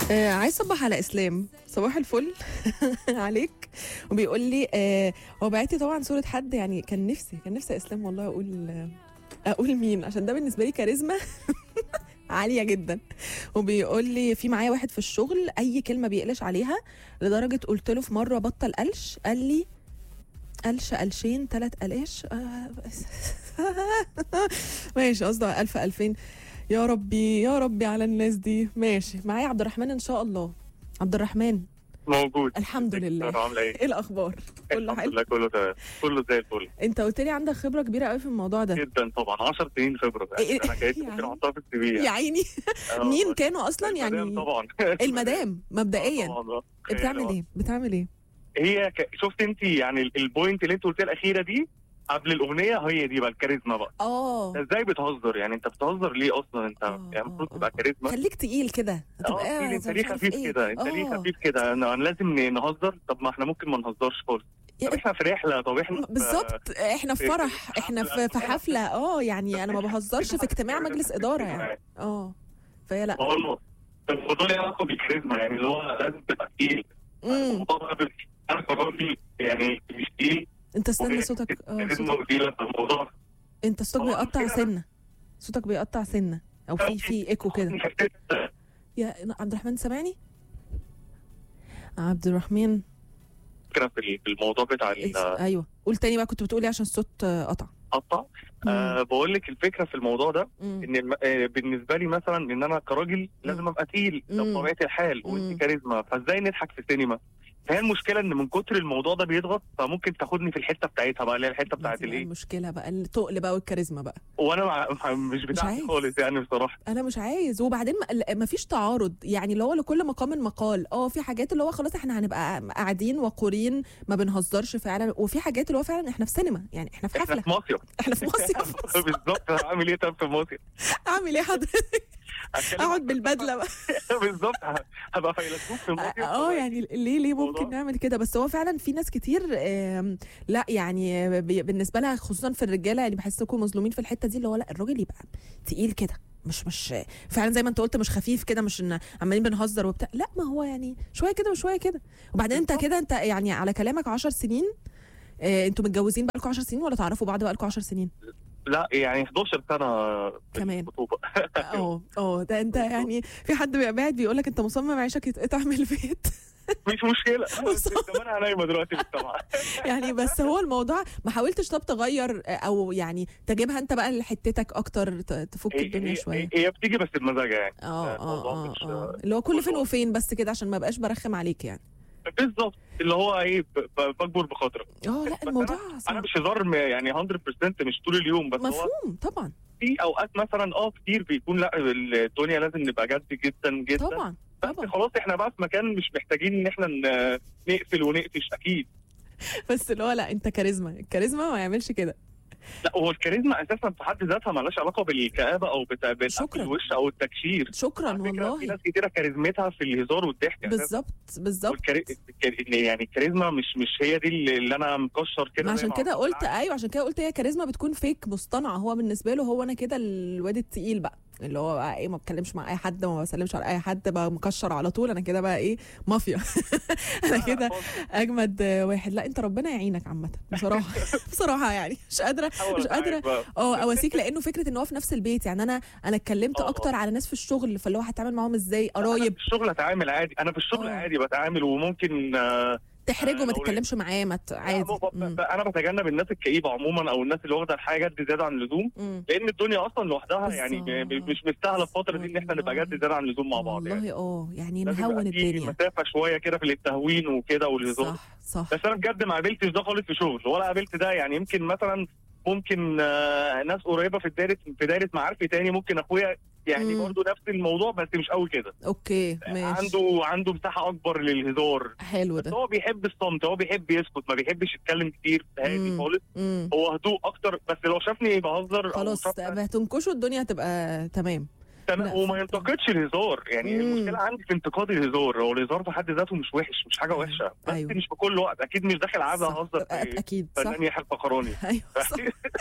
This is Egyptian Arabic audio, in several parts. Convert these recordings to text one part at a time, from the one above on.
آه عايز صبح على اسلام صباح الفل عليك وبيقول لي آه هو بعت لي طبعا صوره حد يعني كان نفسي كان نفسي يا اسلام والله اقول آه، اقول مين عشان ده بالنسبه لي كاريزما عاليه جدا وبيقول لي في معايا واحد في الشغل اي كلمه بيقلش عليها لدرجه قلت له في مره بطل قلش قال لي قلش قلشين ثلاث قلاش آه ماشي قصده ألف ألفين يا ربي يا ربي على الناس دي ماشي معايا عبد الرحمن ان شاء الله عبد الرحمن موجود الحمد لله أنا عامله ايه؟ ايه الاخبار كله الحمد حلو لله كله تمام كله زي الفل انت قلت لي عندك خبره كبيره قوي في الموضوع ده جدا طبعا 10 سنين خبره إيه- يعني انا جايب يعني- ممكن احطها في السي في يا عيني مين كانوا اصلا يعني طبعا المدام مبدئيا طبعا آه. بتعمل ايه بتعمل ايه هي ك... شفت انت يعني ال- البوينت اللي انت قلتيها الاخيره دي قبل الاغنيه هي دي بقى الكاريزما بقى اه انت ازاي بتهزر يعني انت بتهزر ليه اصلا انت آه، يعني المفروض آه، تبقى كاريزما خليك تقيل كده اه هتبقى أكيد، انت مش ليه عارف خفيف إيه. كده انت ليه آه. خفيف كده أنا أنا لازم ن- نهزر طب ما احنا ممكن ما نهزرش خالص يا- طب احنا في رحله طب احنا في- بالظبط احنا في في- فرح في احنا في حفلة. في حفله اه يعني انا ما بهزرش في اجتماع مجلس اداره يعني اه فهي لا هو الم- الموضوع ليه علاقه بالكاريزما يعني اللي هو لازم تبقى تقيل امم الموضوع ده بال- انا قرار لي يعني مش تقيل انت استنى وهي صوتك اه كاريزما صوتك وتقيلة الموضوع انت صوتك هو بيقطع كده. سنه صوتك بيقطع سنه او في في ايكو كده كده يا عبد الرحمن سامعني عبد الرحمن فكره في في الموضوع بتاع إيه، ايوه قول تاني بقى كنت بتقولي عشان الصوت آه، قطع القطع أه بقول لك الفكره في الموضوع ده مم. ان الم- آه، بالنسبه لي مثلا ان انا كراجل لازم ابقى تقيل ده مم. بطبيعه الحال مم. وانت كاريزما فازاي نضحك في السينما فهي المشكله ان من كتر الموضوع ده بيضغط فممكن تاخدني في الحته بتاعتها بقى اللي هي الحته بتاعت دي بقى الايه المشكله بقى التقل بقى والكاريزما بقى وانا مع... مع- مش بتاعتي عايز. خالص يعني بصراحه انا مش عايز وبعدين ما- ما فيش تعارض يعني اللي هو لكل مقام مقال اه في حاجات اللي هو خلاص احنا هنبقى قاعدين وقورين ما بنهزرش فعلا وفي حاجات اللي هو فعلا احنا في سينما يعني احنا في احنا حفله في مصيف احنا في مصيف بالظبط هعمل ايه طب في مصيف اعمل ايه حضرتك هتكلم- اقعد بالبدله بقى بالظبط ه- هبقى فيلسوف في المصيف اه يعني ليه ليه ممكن الموضوع- نعمل كده بس هو فعلا في ناس كتير آم، لا يعني بي- بالنسبه لها خصوصا في الرجاله يعني بحسكم مظلومين في الحته دي اللي هو لا الراجل يبقى تقيل كده مش مش فعلا زي ما انت قلت مش خفيف كده مش ان عمالين بنهزر وبتاع لا ما هو يعني شويه كده وشويه كده وبعدين انت كده انت يعني على كلامك 10 سنين آه، انتوا متجوزين بقالكم 10 سنين ولا تعرفوا بعض بقالكم 10 سنين لا يعني 11 سنه في كمان. الخطوبه اه اه ده انت يعني في حد بيبقى قاعد بيقول لك انت مصمم عيشك يتقطع من البيت مش مشكله بالظبط. زمانها نايمه دلوقتي بالطبع يعني بس هو الموضوع ما حاولتش طب تغير او يعني تجيبها انت بقى لحتتك اكتر ت- تفك هي- الدنيا هي- شويه هي بتيجي بس بمزاجها يعني اه الموضوع اه اه مش- اه اللي هو كل فين الموضوع- وفين بس كده عشان ما بقاش برخم عليك يعني بالظبط اللي هو ايه ب- ب- بكبر بخاطرك اه لا بس الموضوع انا صعب مش هزار م- يعني 100% مش طول اليوم بس هو مفهوم طبعا في اوقات مثلا اه كتير بيكون لا الدنيا لازم نبقى جد جدا جدا طبعا بس طبعا خلاص احنا بقى في مكان مش محتاجين ان احنا ن- نقفل ونقفش اكيد بس اللي هو لا انت كاريزما الكاريزما ما يعملش كده لا هو الكاريزما اساسا في حد ذاتها مالهاش علاقه بالكآبه او بتا- بالأكل شكراً. الوش او التكشير شكرا على فكرة في والله ناس كتيره كاريزمتها في الهزار والضحك أساساً. بالظبط بالظبط والكاري... الكاري- يعني الكاريزما مش مش هي دي اللي اللي انا مكشر كده ما زي عشان ما كده عملت قلت العكس. ايوه عشان كده قلت هي كاريزما بتكون فيك مصطنعه هو بالنسبه له هو انا كده الواد التقيل بقى اللي هو بقى ايه ما بتكلمش مع اي حد ما بسلمش على اي حد بقى مكشر على طول انا كده بقى ايه مافيا انا كده اجمد واحد لا انت ربنا يعينك عامه بصراحه بصراحه يعني مش قادره حاول مش قادره أتعامل بقى. اه اواسيك لانه فكره ان هو في نفس البيت يعني انا انا اتكلمت آه، اكتر آه. على ناس في الشغل فاللي هو هتعامل معاهم ازاي انا قرايب في الشغل اتعامل عادي انا في الشغل آه. عادي بتعامل وممكن آه، تحرجه ما لو- تتكلمش معاه ما ت- عادي لا، ب- مم. ب- انا بتجنب الناس الكئيبه عموما او الناس اللي واخده الحاجه جد زياده عن اللزوم مم. لان الدنيا اصلا لوحدها يعني بالظبط. م- مش مستاهله الفتره دي ان احنا نبقى جد زياده عن اللزوم مع بعض يعني والله اه يعني لازم نهون يبقى في الدنيا مسافه شويه كده في التهوين وكده والهزار صح صح بس انا بجد ما قابلتش ده خالص في شغل ولا قابلت ده يعني يمكن مثلا ممكن آه، ناس قريبه في دايره في دايره معارفي تاني ممكن اخويا يعني مم. برضه نفس الموضوع بس مش قوي كده اوكي ماشي عنده عنده مساحه اكبر للهزار حلو بس ده هو بيحب الصمت هو بيحب يسكت ما بيحبش يتكلم كتير هادي مم. خالص امم هو هدوء اكتر بس لو شافني بهزر أو خلاص شافنا- هتنكشوا الدنيا هتبقى تمام تمام لا، وما فهمت. ينتقدش الهزار يعني مم. المشكله عندي في انتقاد الهزار هو الهزار في حد ذاته مش وحش مش حاجه وحشه بس أيوة. مش في كل وقت اكيد مش داخل عايز صح. اهزر أ- اكيد صح فنان يحيى الفخراني ايوه صح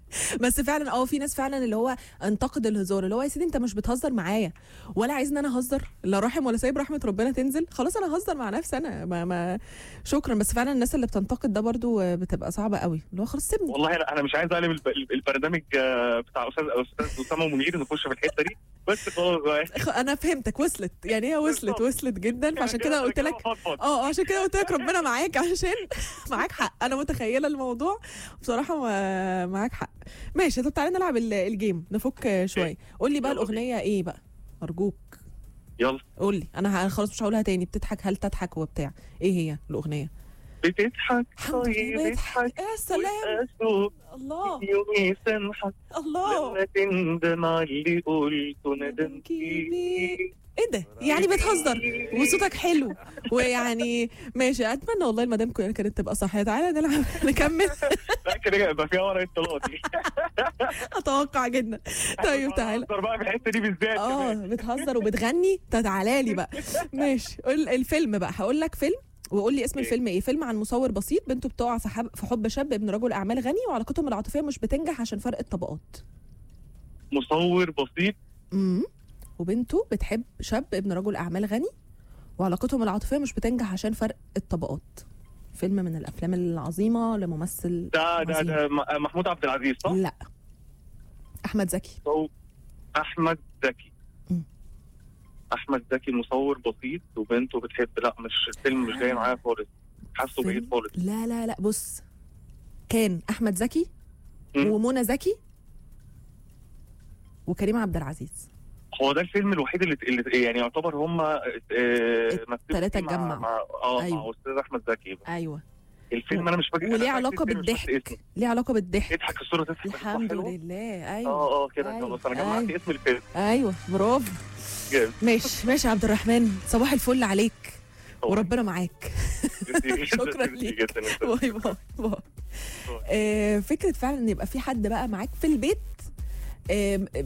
بس فعلا اه في ناس فعلا اللي هو انتقد الهزار اللي هو يا سيدي انت مش بتهزر معايا ولا عايز ان انا اهزر لا رحم ولا سايب رحمه ربنا تنزل خلاص انا هزر مع نفسي انا ما, ما شكرا بس فعلا الناس اللي بتنتقد ده برضو آه، بتبقى صعبه قوي اللي هو خلاص سيبني والله انا أنا مش عايز اقلب الب- البرنامج آه، بتاع استاذ استاذ اسامه منير نخش في الحته دي بس خلاص بقى. خ- انا فهمتك وصلت يعني هي وصلت بالظبط. وصلت جدا فعشان كده قلت لك فضفض. اه عشان كده قلت لك ربنا معاك عشان معاك حق انا متخيله الموضوع بصراحه ما معاك حق ماشي طب تعالى نلعب ال- الجيم نفك شويه قول لي بقى يلا الاغنيه ايه بقى ارجوك يلا قول لي انا ه- خلاص مش هقولها تاني بتضحك هل تضحك وبتاع ايه هي الاغنيه بتضحك الحمد طيب لله اضحك بضحك يا سلام واسوق الله يوم يسامحك الله لما تندم على اللي قلته ندم ندم كبير. فيه ايه ده يعني بتهزر وصوتك حلو ويعني ماشي اتمنى والله المدام كو- كانت تبقى صح تعالى نلعب نكمل لا كده يبقى فيها ورقه طلاق دي اتوقع جدا طيب تعالى بهزر بقى في الحته دي بالذات اه كمان. بتهزر وبتغني تعالى لي بقى ماشي قول الفيلم بقى هقول لك فيلم وقول لي اسم إيه؟ الفيلم ايه فيلم عن مصور بسيط بنته بتقع في حب في حب شاب ابن رجل اعمال غني وعلاقتهم العاطفيه مش بتنجح عشان فرق الطبقات مصور بسيط امم وبنته بتحب شاب ابن رجل اعمال غني وعلاقتهم العاطفيه مش بتنجح عشان فرق الطبقات فيلم من الافلام العظيمه لممثل ده ده عظيم. ده م- محمود عبد العزيز صح؟ لا احمد زكي صو- احمد زكي مم. احمد زكي مصور بسيط وبنته بتحب لا مش الفيلم مش جاي معايا خالص حاسه بعيد فيلم؟ خالص لا لا لا بص كان احمد زكي مم. ومنى زكي وكريم عبد العزيز هو ده الفيلم الوحيد اللي, اللي يعني يعتبر هم التلاتة اتجمعوا. مع اه أيوة. مع استاذ احمد زكي ايوه الفيلم انا مش فاكر أنا وليه فاكر علاقه الفيلم، مش فاكر بالضحك اسمه. ليه علاقه بالضحك يضحك الصوره تضحك الحمد حلو؟ لله ايوه اه اه كده أيوة، خلاص انا جمعت أيوة. اسم الفيلم ايوه برافو جامد ماشي ماشي يا عبد الرحمن صباح الفل عليك وربنا معاك شكراً ليك. جدا جدا باي باي باي آه، فكره فعلا ان يبقى في حد بقى معاك في البيت آم، آم،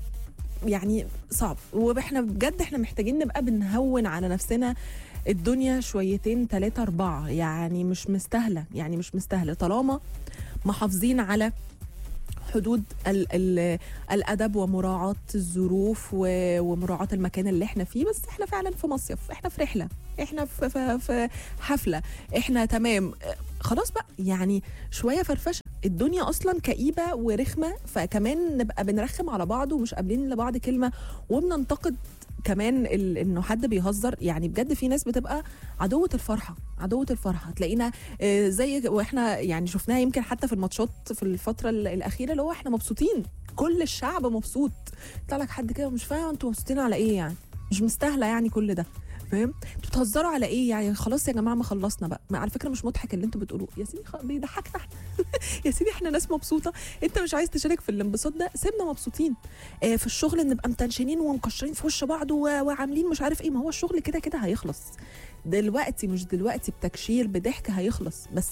يعني صعب واحنا بجد احنا محتاجين نبقى بنهون على نفسنا الدنيا شويتين ثلاثة أربعة يعني مش مستاهلة يعني مش مستاهلة طالما محافظين على حدود ال ال الادب ومراعاه الظروف و- ومراعاه المكان اللي احنا فيه بس احنا فعلا في مصيف احنا في رحله احنا في, في, في حفله احنا تمام آه، خلاص بقى يعني شويه فرفشه الدنيا اصلا كئيبه ورخمه فكمان نبقى بنرخم على بعض ومش قابلين لبعض كلمه وبننتقد كمان ال- انه حد بيهزر يعني بجد في ناس بتبقى عدوة الفرحة عدوة الفرحة تلاقينا آه، زي واحنا يعني شفناها يمكن حتى في الماتشات في الفترة ال- الأخيرة اللي هو احنا مبسوطين كل الشعب مبسوط يطلع لك حد كده مش فاهم انتوا مبسوطين على ايه يعني مش مستاهلة يعني كل ده فاهم انتوا بتهزروا على ايه يعني خلاص يا جماعه ما خلصنا بقى ما على فكره مش مضحك اللي انتوا بتقولوه يا سيدي خ- بيضحكنا احنا يا سيدي احنا ناس مبسوطه انت مش عايز تشارك في الانبساط ده سيبنا مبسوطين آه في الشغل نبقى متنشنين ومكشرين في وش بعض و- وعاملين مش عارف ايه ما هو الشغل كده كده هيخلص دلوقتي مش دلوقتي بتكشير بضحك هيخلص بس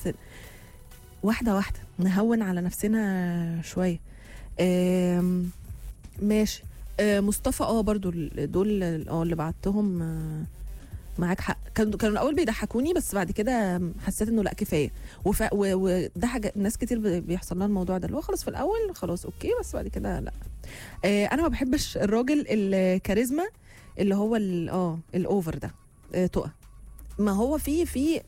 واحده واحده نهون على نفسنا شويه آم، ماشي آه، مصطفى اه برضو ال- دول اه اللي بعتهم آه، معاك حق كانوا كانوا الاول بيضحكوني بس بعد كده حسيت انه لا كفايه وف... و... وده حاجه ناس كتير بي- بيحصل لها الموضوع ده اللي هو خلاص في الاول خلاص اوكي بس بعد كده لا آه انا ما بحبش الراجل الكاريزما اللي هو ال- اه الاوفر ده آه تقى ما هو في في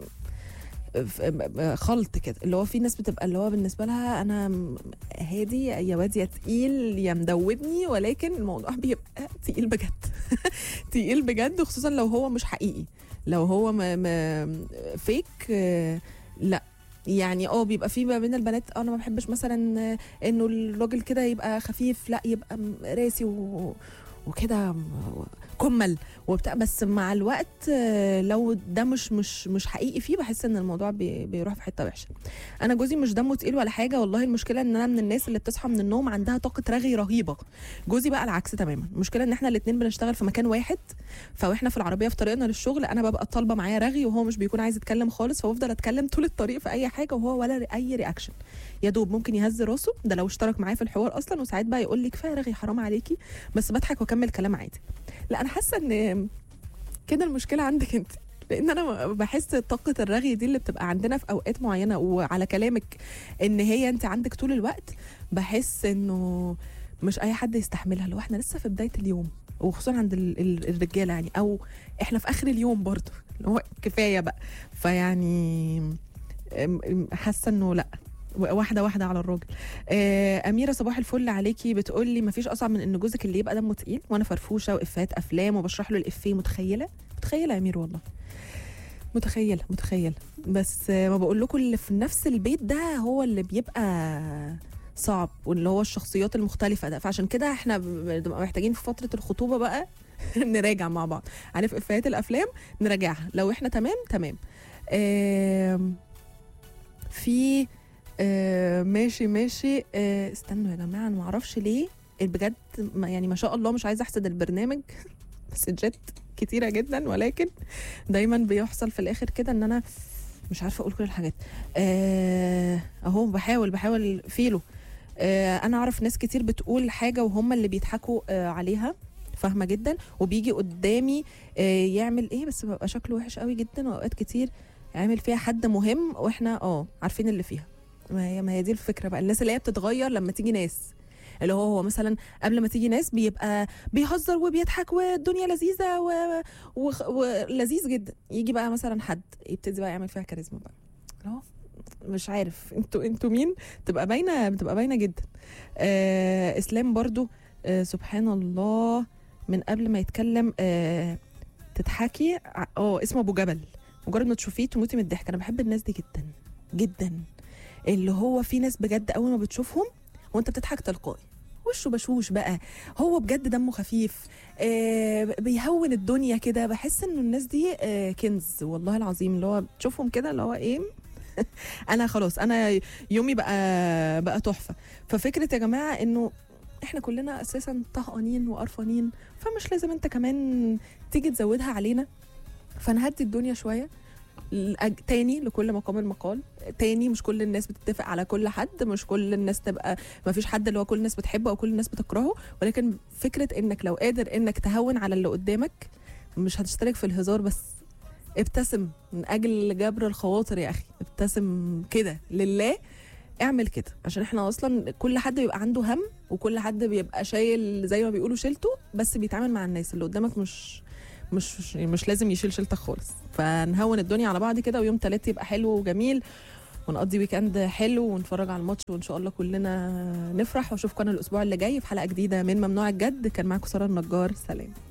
في- خلط كده اللي هو في ناس بتبقى اللي هو بالنسبه لها انا م- هادي يا واد يا تقيل يا مدوبني ولكن الموضوع بيبقى تقيل بجد تقيل بجد خصوصا لو هو مش حقيقي لو هو م م فيك آه، لا يعني اه بيبقى في ما بين البنات آه، انا ما بحبش مثلا آه، انه الراجل كده يبقى خفيف لا يبقى م- راسي و وكده م- كمل وبتاع بس مع الوقت آه، لو ده مش مش مش حقيقي فيه بحس ان الموضوع بي بيروح في حته وحشه انا جوزي مش دمه تقيل ولا حاجه والله المشكله ان انا من الناس اللي بتصحى من النوم عندها طاقه رغي رهيبه جوزي بقى العكس تماما المشكله ان احنا الاثنين بنشتغل في مكان واحد فاحنا في العربيه في طريقنا للشغل انا ببقى طالبه معايا رغي وهو مش بيكون عايز يتكلم خالص فبفضل اتكلم طول الطريق في اي حاجه وهو ولا اي رياكشن يا دوب ممكن يهز راسه ده لو اشترك معايا في الحوار اصلا وساعات بقى يقول لي كفايه رغي حرام عليكي بس بضحك واكمل كلام عادي لا انا حاسه ان كده المشكله عندك انت لان انا بحس طاقه الرغي دي اللي بتبقى عندنا في اوقات معينه وعلى كلامك ان هي انت عندك طول الوقت بحس انه مش اي حد يستحملها لو احنا لسه في بدايه اليوم وخصوصا عند ال- ال- الرجاله يعني او احنا في اخر اليوم برضه اللي هو كفايه بقى فيعني أم- أم- حاسه انه لا واحده واحده على الراجل آه، اميره صباح الفل عليكي بتقول لي مفيش اصعب من ان جوزك اللي يبقى دمه تقيل وانا فرفوشه وافات افلام وبشرح له الافيه متخيله متخيله يا امير والله متخيله متخيله بس آه، ما بقول لكم اللي في نفس البيت ده هو اللي بيبقى صعب واللي هو الشخصيات المختلفه ده فعشان كده احنا بنبقى محتاجين في فتره الخطوبه بقى نراجع مع بعض عارف افيهات الافلام نراجعها لو احنا تمام تمام آم، في آه، ماشي ماشي آه، استنوا يا جماعه انا ما اعرفش ليه بجد ما- يعني ما شاء الله مش عايزه احسد البرنامج مسجات كتيره جدا ولكن دايما بيحصل في الاخر كده ان انا مش عارفه اقول كل الحاجات آه، اهو بحاول بحاول فيلو آه، انا اعرف ناس كتير بتقول حاجه وهم اللي بيضحكوا آه، عليها فاهمه جدا وبيجي قدامي آه، يعمل ايه بس ببقى شكله وحش قوي جدا واوقات كتير يعمل فيها حد مهم واحنا اه عارفين اللي فيها ما هي ما هي دي الفكره بقى الناس اللي هي بتتغير لما تيجي ناس اللي هو هو مثلا قبل ما تيجي ناس بيبقى بيهزر وبيضحك والدنيا لذيذه و... و... ولذيذ جدا يجي بقى مثلا حد يبتدي بقى يعمل فيها كاريزما بقى اللي هو مش عارف انتوا انتوا مين تبقى باينه بتبقى باينه جدا آه اسلام برضو آه سبحان الله من قبل ما يتكلم آه تضحكي ع- اه اسمه ابو جبل مجرد ما تشوفيه تموتي من الضحك انا بحب الناس دي جدا جدا اللي هو في ناس بجد اول ما بتشوفهم وانت بتضحك تلقائي وشه بشوش بقى هو بجد دمه خفيف آه بيهون الدنيا كده بحس انه الناس دي آه كنز والله العظيم اللي هو تشوفهم كده اللي هو ايه انا خلاص انا يومي بقى بقى تحفه ففكره يا جماعه انه احنا كلنا اساسا طهقانين وقرفانين فمش لازم انت كمان تيجي تزودها علينا فنهدي الدنيا شويه الأج- تاني لكل مقام المقال تاني مش كل الناس بتتفق على كل حد مش كل الناس تبقى ما فيش حد اللي هو كل الناس بتحبه او كل الناس بتكرهه ولكن فكره انك لو قادر انك تهون على اللي قدامك مش هتشترك في الهزار بس ابتسم من اجل جبر الخواطر يا اخي ابتسم كده لله اعمل كده عشان احنا اصلا كل حد بيبقى عنده هم وكل حد بيبقى شايل زي ما بيقولوا شيلته بس بيتعامل مع الناس اللي قدامك مش مش مش, مش لازم يشيل شيلتك خالص فنهون الدنيا على بعض كده ويوم تلات يبقى حلو وجميل ونقضي ويكند حلو ونتفرج على الماتش وان شاء الله كلنا نفرح واشوفكم انا الاسبوع اللي جاي في حلقه جديده من ممنوع الجد كان معاكم ساره النجار سلام